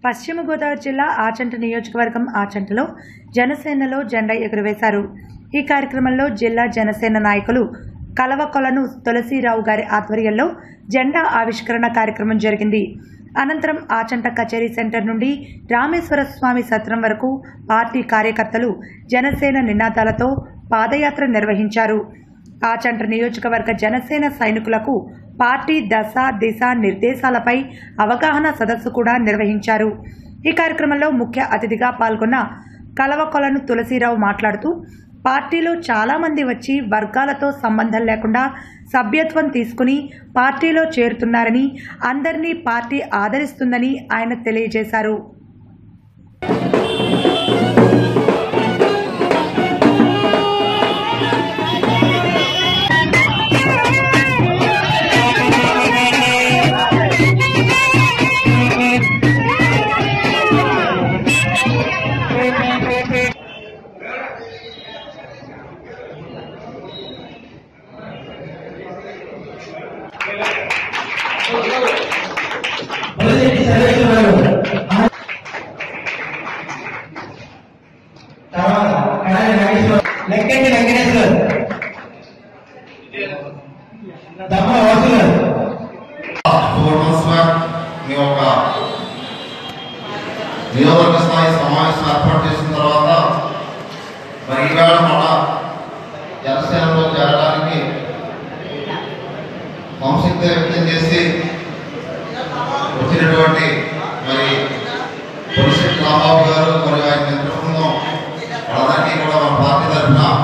పశ్చిమ గోదావరి జిల్లా ఆచంట నియోజకవర్గం ఆచంటలో జనసేనలో జెండా ఎగురవేశారు ఈ కార్యక్రమంలో జిల్లా జనసేన నాయకులు కలవకొలను తులసీరావు గారి ఆధ్వర్యంలో జెండా ఆవిష్కరణ కార్యక్రమం జరిగింది అనంతరం ఆచంట కచేరీ సెంటర్ నుండి రామేశ్వర స్వామి సత్రం వరకు పార్టీ కార్యకర్తలు జనసేన నినాదాలతో పాదయాత్ర నిర్వహించారు ఆచంట నియోజకవర్గ జనసేన సైనికులకు పార్టీ దశ దిశ నిర్దేశాలపై అవగాహన సదస్సు కూడా నిర్వహించారు ఈ కార్యక్రమంలో ముఖ్య అతిథిగా పాల్గొన్న కలవకొలను తులసీరావు మాట్లాడుతూ పార్టీలో చాలా మంది వచ్చి వర్గాలతో సంబంధం లేకుండా సభ్యత్వం తీసుకుని పార్టీలో చేరుతున్నారని అందరినీ పార్టీ ఆదరిస్తుందని ఆయన తెలియజేశారు తర్వాత కడాలి నాగేశ్వర్ లెక్కంటి వెంకటేశ్వర్ దమ్మ వాసు గారు ఫోర్ మంత్స్ బ్యాక్ మీ ఒక నియోజకవర్గ స్థాయి సమావేశం ఏర్పాటు చేసిన తర్వాత మరి ఈవేళ మన జనసేనలో చేరడానికి సంసిగ్ధ వ్యక్తం చేసి వచ్చినటువంటి మరి పులిశెట్టి రాంబాబు గారు మరియు ఆయన మిత్ర బృందం వాళ్ళందరికీ కూడా మన పార్టీ తరఫున